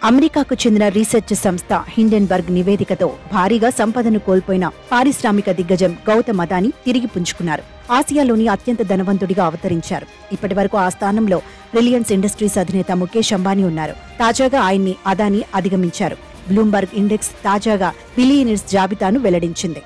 అమెరికాకు చెందిన రీసెర్చ్ సంస్థ హిండెన్బర్గ్ నివేదికతో భారీగా సంపదను కోల్పోయిన పారిశ్రామిక దిగ్గజం గౌతమ్ అదాని తిరిగి పుంజుకున్నారు ఆసియాలోని అత్యంత ధనవంతుడిగా అవతరించారు ఇప్పటి వరకు ఆ స్థానంలో రిలయన్స్ ఇండస్ట్రీస్ అధినేత ముఖేష్ అంబానీ ఉన్నారు తాజాగా ఆయన్ని అదాని అధిగమించారు బ్లూంబర్గ్ ఇండెక్స్ తాజాగా బిలియనర్స్ జాబితాను వెల్లడించింది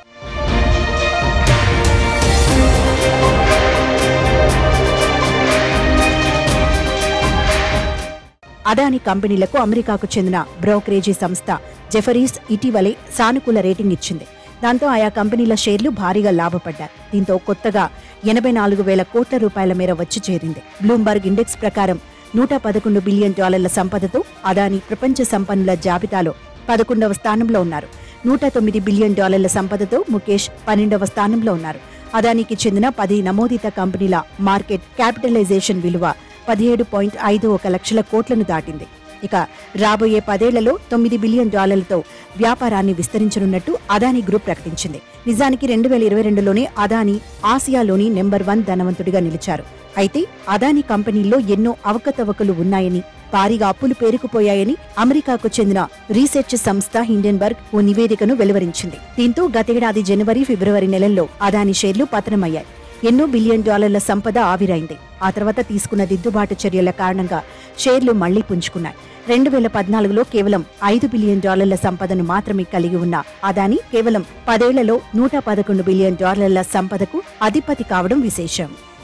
అదాని కంపెనీలకు అమెరికాకు చెందిన బ్రోకరేజీ సంస్థ జెఫరీస్ ఇటీవలే సానుకూల రేటింగ్ ఇచ్చింది దాంతో ఆయా కంపెనీల షేర్లు భారీగా లాభపడ్డాయి దీంతో కొత్తగా ఎనభై నాలుగు వేల కోట్ల రూపాయల మేర వచ్చి చేరింది బ్లూంబర్గ్ ఇండెక్స్ ప్రకారం నూట పదకొండు బిలియన్ డాలర్ల సంపదతో అదాని ప్రపంచ సంపన్నుల జాబితాలో పదకొండవ స్థానంలో ఉన్నారు నూట తొమ్మిది బిలియన్ డాలర్ల సంపదతో ముఖేష్ పన్నెండవ స్థానంలో ఉన్నారు అదానికి చెందిన పది నమోదిత కంపెనీల మార్కెట్ క్యాపిటలైజేషన్ విలువ పదిహేడు పాయింట్ ఐదు ఒక లక్షల కోట్లను దాటింది ఇక రాబోయే పదేళ్లలో తొమ్మిది బిలియన్ డాలర్లతో వ్యాపారాన్ని విస్తరించనున్నట్టు అదానీ గ్రూప్ ప్రకటించింది నిజానికి రెండు వేల ఇరవై రెండులోనే అదానీ ఆసియాలోని నెంబర్ వన్ ధనవంతుడిగా నిలిచారు అయితే అదానీ కంపెనీల్లో ఎన్నో అవకతవకలు ఉన్నాయని భారీగా అప్పులు పేరుకుపోయాయని అమెరికాకు చెందిన రీసెర్చ్ సంస్థ హిండెన్బర్గ్ ఓ నివేదికను వెలువరించింది దీంతో గతేడాది జనవరి ఫిబ్రవరి నెలల్లో అదానీ షేర్లు పతనమయ్యాయి ఎన్నో బిలియన్ డాలర్ల సంపద ఆవిరైంది ఆ తర్వాత తీసుకున్న దిద్దుబాటు చర్యల కారణంగా షేర్లు మళ్లీ పుంజుకున్నాయి రెండు వేల పద్నాలుగులో కేవలం ఐదు బిలియన్ డాలర్ల సంపదను మాత్రమే కలిగి ఉన్న అదాని కేవలం పదేళ్లలో నూట పదకొండు బిలియన్ డాలర్ల సంపదకు అధిపతి కావడం విశేషం